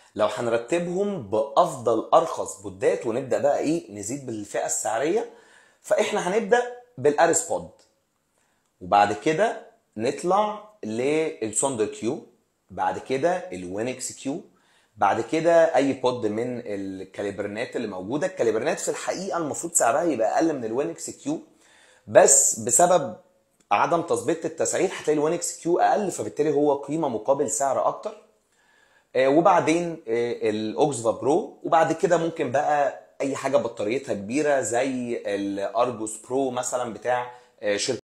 لو هنرتبهم بافضل ارخص بودات ونبدا بقى ايه نزيد بالفئه السعريه فاحنا هنبدا بالاريس بود وبعد كده نطلع للسوندر كيو بعد كده الوينكس كيو بعد كده اي بود من الكاليبرنات اللي موجوده الكاليبرنات في الحقيقه المفروض سعرها يبقى اقل من الوينكس كيو بس بسبب عدم تظبيط التسعير هتلاقي الوينكس كيو اقل فبالتالي هو قيمه مقابل سعر اكتر آه، وبعدين آه، الاوكسفا برو وبعد كده ممكن بقى اي حاجه بطاريتها كبيره زي الارجوس برو مثلا بتاع آه، شركه